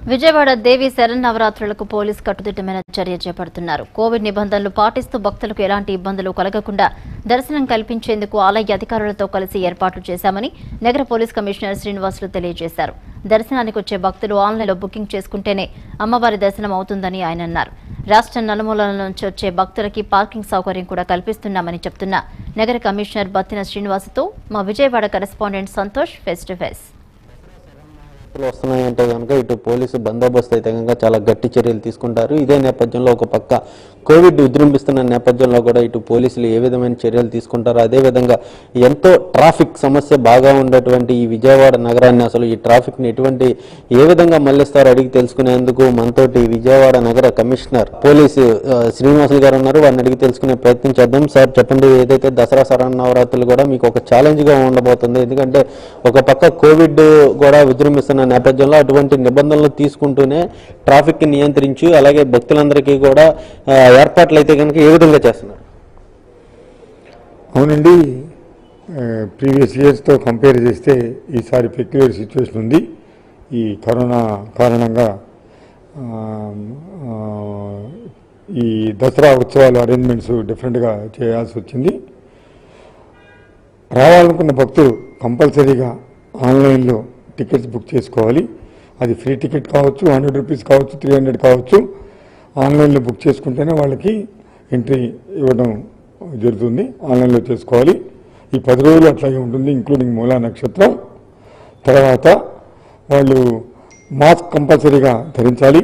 విజయవాడ దేవి శరన్నవరాత్రులకు police కట్టుదిట్టమైన చర్య చేపడుతున్నారు కోవిడ్ నిబంధనలు పాటిస్తూ భక్తులకు ఎలాంటి ఇబ్బందులు కలగకుండా దర్శనం కల్పించేందుకు ఆలయ అధికారులతో కలిసి ఏర్పాట్లు చేశామని నగర పోలీస్ కమిషనర్ శ్రీనివాసులు తెలియజేశారు దర్శనానికి వచ్చే భక్తులు ఆన్లైన్లో బుకింగ్ చేసుకుంటేనే అమ్మవారి దర్శనం అవుతుందని ఆయన అన్నారు రాష్ట్ర నలుమూలల నుంచి వచ్చే భక్తులకి పార్కింగ్ సౌకర్యం కూడా కల్పిస్తున్నామని చెప్తున్న నగర కమిషనర్ బత్తిన శ్రీనివాసుతో మా Vijayawada correspondent Santosh face to face వార్తలు వస్తున్నాయంటే కనుక ఇటు పోలీసు బందోబస్తు అయితే కనుక చాలా గట్టి చర్యలు తీసుకుంటారు ఇదే నేపథ్యంలో ఒక పక్క కోవిడ్ విజృంభిస్తున్న నేపథ్యంలో కూడా ఇటు పోలీసులు ఏ విధమైన చర్యలు తీసుకుంటారో అదేవిధంగా ఎంతో ట్రాఫిక్ సమస్య బాగా ఉండేటువంటి ఈ విజయవాడ నగరాన్ని అసలు ఈ ట్రాఫిక్ని ఎటువంటి ఏ విధంగా మళ్లిస్తారో అడిగి తెలుసుకునేందుకు మనతోటి విజయవాడ నగర కమిషనర్ పోలీసు ఆ, శ్రీనివాసులు గారు ఉన్నారు వారిని అడిగి తెలుసుకునే ప్రయత్నం చేద్దాం సార్ చెప్పండి ఏదైతే దసరా శరన్నవరాత్రులు కూడా మీకు ఒక ఛాలెంజ్ గా ఉండబోతుంది ఎందుకంటే ఒక పక్క కోవిడ్ కూడా విజృంభిస్తున్న నేపథ్యంలో అటువంటి నిబంధనలు తీసుకుంటూనే ట్రాఫిక్ ని నియంత్రించి అలాగే భక్తులందరికీ కూడా ఆ, ఏర్పాట్లు అయితే కనుక ఏ విధంగా చేస్తున్నారు అవునండి ప్రీవియస్ ఇయర్స్తో కంపేర్ చేస్తే ఈసారి పెక్యులర్ సిచ్యువేషన్ ఉంది ఈ కరోనా కారణంగా ఆ, ఆ, ఈ దసరా ఉత్సవాలు అరేంజ్మెంట్స్ డిఫరెంట్గా చేయాల్సి వచ్చింది రావాలనుకున్న భక్తులు కంపల్సరీగా ఆన్లైన్లో టికెట్స్ బుక్ చేసుకోవాలి అది ఫ్రీ టికెట్ కావచ్చు హండ్రెడ్ రూపీస్ కావచ్చు త్రీ హండ్రెడ్ కావచ్చు ఆన్లైన్లో బుక్ చేసుకుంటేనే వాళ్ళకి ఎంట్రీ ఇవ్వడం జరుగుతుంది ఆన్లైన్లో చేసుకోవాలి ఈ పది రోజులు అట్లాగే ఉంటుంది ఇంక్లూడింగ్ మూలా నక్షత్రం తర్వాత వాళ్ళు మాస్క్ కంపల్సరీగా ధరించాలి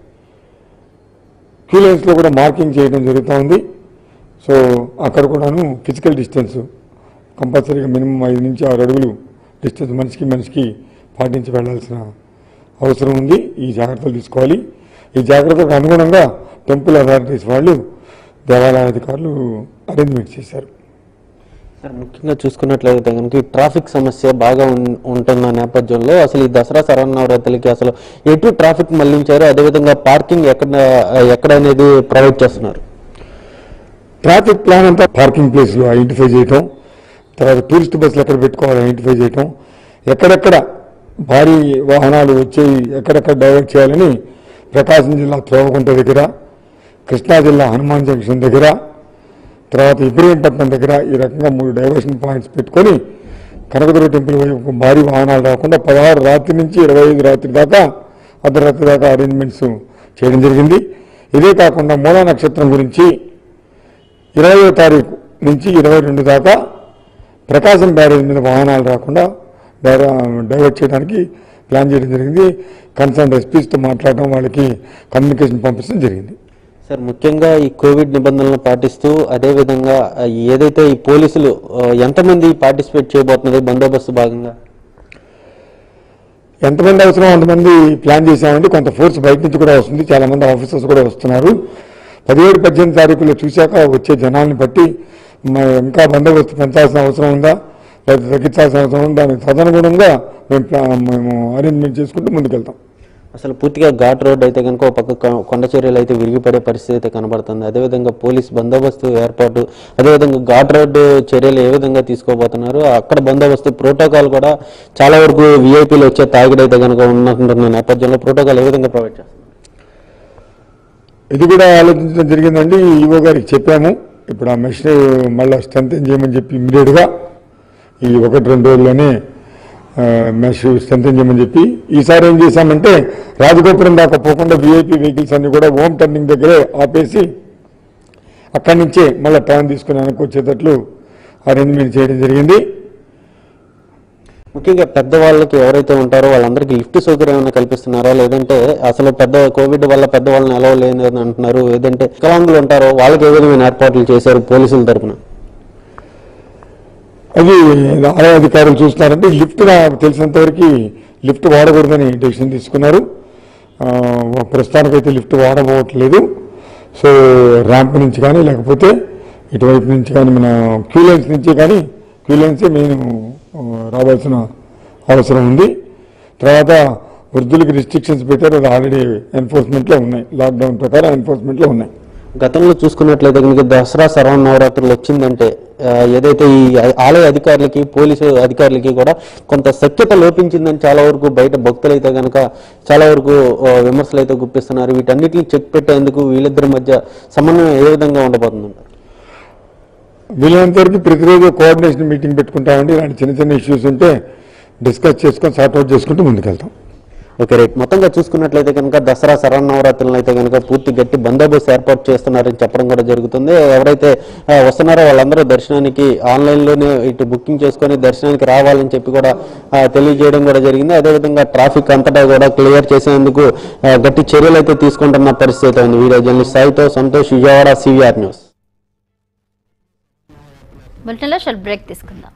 క్యూ లైన్స్లో కూడా మార్కింగ్ చేయడం జరుగుతూ ఉంది సో అక్కడ కూడాను ఫిజికల్ డిస్టెన్స్ కంపల్సరీగా మినిమం ఐదు నుంచి ఆరు అడుగులు డిస్టెన్స్ మనిషికి మనిషికి పాటించి వెళ్ళాల్సిన అవసరం ఉంది ఈ జాగ్రత్తలు తీసుకోవాలి ఈ జాగ్రత్తలకు అనుగుణంగా టెంపుల్ అథారిటీస్ వాళ్ళు దేవాలయ అధికారులు అరేంజ్మెంట్ చేశారు సార్ ముఖ్యంగా చూసుకున్నట్లయితే కనుక ఈ ట్రాఫిక్ సమస్య బాగా ఉన్- ఉంటున్న నేపథ్యంలో అసలు ఈ దసరా శరన్నవరాత్రులకి అసలు ఎటు ట్రాఫిక్ మళ్లించారు అదేవిధంగా పార్కింగ్ ఎక్కడ ఎక్కడ అనేది ప్రొవైడ్ చేస్తున్నారు ట్రాఫిక్ ప్లాన్ అంతా పార్కింగ్ ప్లేస్లో ఐడెంటిఫై చేయటం తర్వాత టూరిస్ట్ బస్సులు ఎక్కడ పెట్టుకోవాలి ఐడెంటిఫై చేయటం ఎక్కడెక్కడ భారీ వాహనాలు వచ్చేవి ఎక్కడెక్కడ డైవర్ట్ చేయాలని ప్రకాశం జిల్లా త్రోవకుంట దగ్గర కృష్ణా జిల్లా హనుమాన్ జంక్షన్ దగ్గర తర్వాత ఇబ్రహీంపట్నం దగ్గర ఈ రకంగా మూడు డైవర్షన్ పాయింట్స్ పెట్టుకొని కనకదుర్గ టెంపుల్ వైపు భారీ వాహనాలు రాకుండా పదహారు రాత్రి నుంచి ఇరవై ఐదు రాత్రి దాకా అర్ధరాత్రి దాకా అరేంజ్మెంట్స్ చేయడం జరిగింది ఇదే కాకుండా మూలా నక్షత్రం గురించి ఇరవయో తారీఖు నుంచి ఇరవై రెండు దాకా ప్రకాశం బ్యారేజ్ మీద వాహనాలు రాకుండా డైర- డైవర్ట్ చేయడానికి ప్లాన్ చేయడం జరిగింది కన్సర్న్ ఎస్పీస్తో మాట్లాడడం వాళ్ళకి కమ్యూనికేషన్ పంపించడం జరిగింది సార్ ముఖ్యంగా ఈ కోవిడ్ నిబంధనలను పాటిస్తూ అదేవిధంగా ఆ, ఏదైతే ఈ పోలీసులు ఆ, ఎంతమంది పార్టిసిపేట్ చేయబోతున్నది బందోబస్తు భాగంగా ఎంతమంది అవసరం అంతమంది ప్లాన్ చేశామండి కొంత ఫోర్స్ బయట నుంచి కూడా వస్తుంది చాలా మంది ఆఫీసర్స్ కూడా వస్తున్నారు పదిహేడు పద్దెనిమిది తారీఖులో చూశాక వచ్చే జనాల్ని బట్టి మ- ఇంకా బందోబస్తు పెంచాల్సిన అవసరం ఉందా లేదా తగ్గించాల్సిన అవసరం ఉందా దానికి తదనుగుణంగా మేము ప్లా- మేము అరేంజ్మెంట్ చేసుకుంటూ ముందుకెళ్తాం అసలు పూర్తిగా ఘాట్ రోడ్ అయితే కనుక ఒక పక్క కొ- కొండ చర్యలు అయితే విరిగిపడే పరిస్థితి అయితే కనబడుతుంది అదేవిధంగా పోలీస్ బందోబస్తు ఏర్పాటు అదేవిధంగా ఘాట్ రోడ్ చర్యలు ఏ విధంగా తీసుకోబోతున్నారు అక్కడ బందోబస్తు ప్రోటోకాల్ కూడా చాలా వరకు విఐపీలు వచ్చే తాగిడైతే కనుక ఉన్నటువంటి నేపథ్యంలో ప్రోటోకాల్ ఏ విధంగా ప్రొవైడ్ చేస్తారు ఇది కూడా ఆలోచించడం జరిగిందండి ఈవో గారికి చెప్పాము ఇప్పుడు ఆ మెషిన్ మళ్ళీ స్ట్రెంత్ చేయమని చెప్పి ఇమ్మీడియట్గా ఈ ఒకటి రెండు రోజుల్లోనే మెష్ స్ట్రెంత్ చేయమని చెప్పి ఈసారి ఏం చేశామంటే రాజగోపురం దాకా పోకుండా విఐపి వెహికల్స్ అన్ని కూడా హోమ్ టర్నింగ్ దగ్గరే ఆపేసి అక్కడి నుంచే మళ్ళీ టర్న్ తీసుకుని వెనక్కి వచ్చేటట్లు అరేంజ్మెంట్ చేయడం జరిగింది ముఖ్యంగా పెద్దవాళ్ళకి ఎవరైతే ఉంటారో వాళ్ళందరికీ లిఫ్ట్ సౌకర్యం ఏమైనా కల్పిస్తున్నారా లేదంటే అసలు పెద్ద కోవిడ్ వల్ల పెద్దవాళ్ళని ఎలా లేదు అని అంటున్నారు ఏదంటే వికలాంగులు ఉంటారో వాళ్ళకి ఏ విధమైన ఏర్పాట్లు చేశారు పోలీసుల తరపున అది ఆలయ అధికారులు చూస్తున్నారంటే లిఫ్ట్ నాకు తెలిసినంత వరకు లిఫ్ట్ వాడకూడదని డెసిషన్ తీసుకున్నారు ఆ, ప్రస్తుతానికైతే లిఫ్ట్ వాడబోవట్లేదు సో ర్యాంప్ నుంచి కానీ లేకపోతే ఇటువైపు నుంచి కానీ మన క్యూ లైన్స్ నుంచి కానీ క్యూ లైన్సే మెయిన్ ఆ, రావాల్సిన అవసరం ఉంది తర్వాత వృద్ధులకి రిస్ట్రిక్షన్స్ పెట్టారు అది ఆల్రెడీ ఎన్ఫోర్స్మెంట్లో ఉన్నాయి లాక్డౌన్ ప్రకారం ఎన్ఫోర్స్మెంట్లో ఉన్నాయి గతంలో చూసుకున్నట్లయితే కనుక దసరా శరవనవరాత్రులు వచ్చిందంటే ఆ, ఏదైతే ఈ ఆలయ అధికారులకి పోలీసు అధికారులకి కూడా కొంత సఖ్యత లోపించిందని చాలా వరకు బయట భక్తులైతే కనుక చాలా వరకు ఆ, విమర్శలు అయితే గుప్పిస్తున్నారు వీటన్నిటిని చెక్ పెట్టేందుకు వీళ్ళిద్దరి మధ్య సమన్వయం ఏ విధంగా ఉండబోతుంది వీలైనంత వరకు ప్రతిరోజు కోఆర్డినేషన్ మీటింగ్ పెట్టుకుంటామండి ఇలాంటి చిన్న చిన్న ఇష్యూస్ ఉంటే డిస్కస్ చేసుకొని సార్ట్అవుట్ చేసుకుంటూ ముందుకెళ్తాం ఓకే రైట్ మొత్తంగా చూసుకున్నట్లయితే కనుక దసరా శరన్నవరాత్రులను అయితే కనుక పూర్తి గట్టి బందోబస్తు ఏర్పాటు చేస్తున్నారని చెప్పడం కూడా జరుగుతుంది ఎవరైతే ఆ, వస్తున్నారో వాళ్ళందరూ దర్శనానికి ఆన్లైన్లోనే ఇటు బుకింగ్ చేసుకొని దర్శనానికి రావాలని చెప్పి కూడా ఆ, తెలియజేయడం కూడా జరిగింది అదేవిధంగా ట్రాఫిక్ అంతటా కూడా క్లియర్ చేసేందుకు ఆ, గట్టి చర్యలు అయితే తీసుకుంటున్న పరిస్థితి అయితే ఉంది వీడియో జర్నలిస్ట్ సాయితో సంతోష్ విజయవాడ సివిఆర్ న్యూస్ బులెటిన్లో షార్ట్ బ్రేక్ తీసుకుందాం